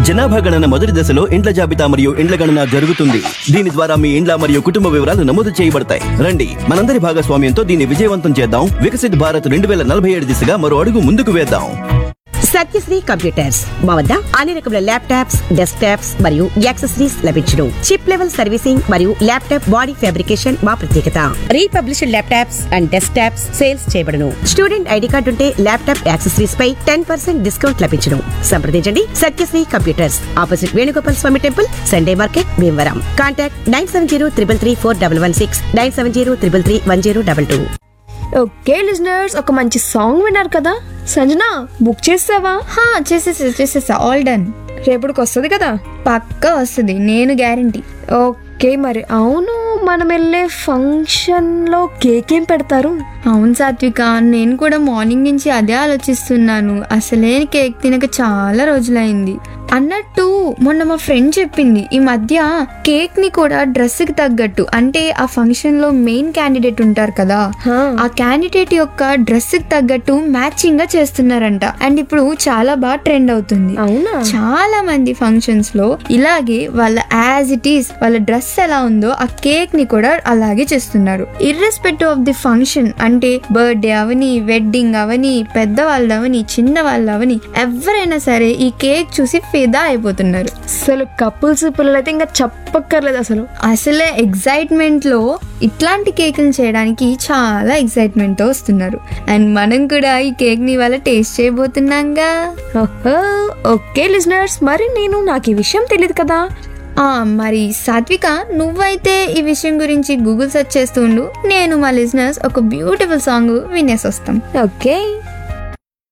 జనాభా గణన మొదటి దశలో ఇండ్ల జాబితా మరియు ఇండ్ల గణన జరుగుతుంది దీని ద్వారా మీ ఇండ్ల మరియు కుటుంబ వివరాలు నమోదు చేయబడతాయి రండి మనందరి భాగస్వామ్యంతో దీన్ని విజయవంతం చేద్దాం వికసిత్ భారత్ రెండు వేల నలభై ఏడు దిశగా మరో అడుగు ముందుకు వేద్దాం సత్యశ్రీ కంప్యూటర్స్ మా వద్ద అన్ని రకముల ల్యాప్టాప్స్ డెస్క్ టాప్స్ మరియు యాక్సెసరీస్ లభించును చిప్ లెవెల్ సర్వీసింగ్ మరియు ల్యాప్టాప్ బాడీ ఫ్యాబ్రికేషన్ మా ప్రత్యేకత refurbished laptops and desktops sales చేయబడును స్టూడెంట్ ఐడి కార్డు ఉంటే ల్యాప్టాప్ యాక్సెసరీస్ పై టెన్ పర్సెంట్ డిస్కౌంట్ లభించును సంప్రదించండి Satyasri computers opposite Venugopal Swamy temple Sunday market Bhimavaram contact nine seven zero triple three four double one six nine seven zero triple three one zero double two okay listeners ఒక మంచి song విన్నారు కదా Sanjana book చేసావా హా చేసేసా చేసేసా ఆల్ డన్ రేపటికి వస్తుంది కదా పక్కా వస్తుంది నేను గ్యారంటీ ఓకే మరి అవును మనం వెళ్ళే ఫంక్షన్లో కేక్ ఏం పెడతారు అవును సాత్విక నేను కూడా మార్నింగ్ నుంచి అదే ఆలోచిస్తున్నాను అసలే కేక్ తినక చాలా రోజులైంది అన్నట్టు మొన్న మా ఫ్రెండ్ చెప్పింది ఈ మధ్య కేక్ ని కూడా డ్రెస్ కి తగ్గట్టు అంటే ఆ ఫంక్షన్ లో మెయిన్ క్యాండిడేట్ ఉంటారు కదా హా. ఆ క్యాండిడేట్ యొక్క డ్రెస్ కి తగ్గట్టు మ్యాచింగ్ గా చేస్తున్నారంట అండ్ ఇప్పుడు చాలా బాగా ట్రెండ్ అవుతుంది అవునా చాలా మంది ఫంక్షన్స్ లో ఇలాగే వాళ్ళ యాజ్ ఇట్ ఈస్ వాళ్ళ డ్రెస్ ఎలా ఉందో ఆ కేక్ ని కూడా అలాగే చేస్తున్నారు ఇర్రెస్పెక్టివ్ ఆఫ్ ది ఫంక్షన్ అంటే బర్త్డే అవని వెడ్డింగ్ అవని పెద్దవాళ్ళు అవని చిన్న వాళ్ళు అవని ఎవరైనా సరే ఈ కేక్ చూసి ఫిదా అయిపోతున్నారు అసలు కపుల్స్ పిల్లలైతే ఇంకా చెప్పక్కర్లేదు అసలు అసలే ఎగ్జైట్మెంట్ లో ఇట్లాంటి కేకులు చేయడానికి చాలా ఎక్సైట్మెంట్ తో వస్తున్నారు అండ్ మనం కూడా ఈ కేక్ ని వాళ్ళ టేస్ట్ చేయబోతున్నాంగా ఓహో, ఓకే లిజనర్స్ మరి నేను నాకు ఈ విషయం తెలియదు కదా ఆ, మరి సాత్విక నువ్వైతే ఈ విషయం గురించి గూగుల్ సెర్చ్ చేస్తూ ఉండు నేను మా లిజినర్స్ ఒక బ్యూటిఫుల్ సాంగ్ వినేసి వస్తాం ఓకే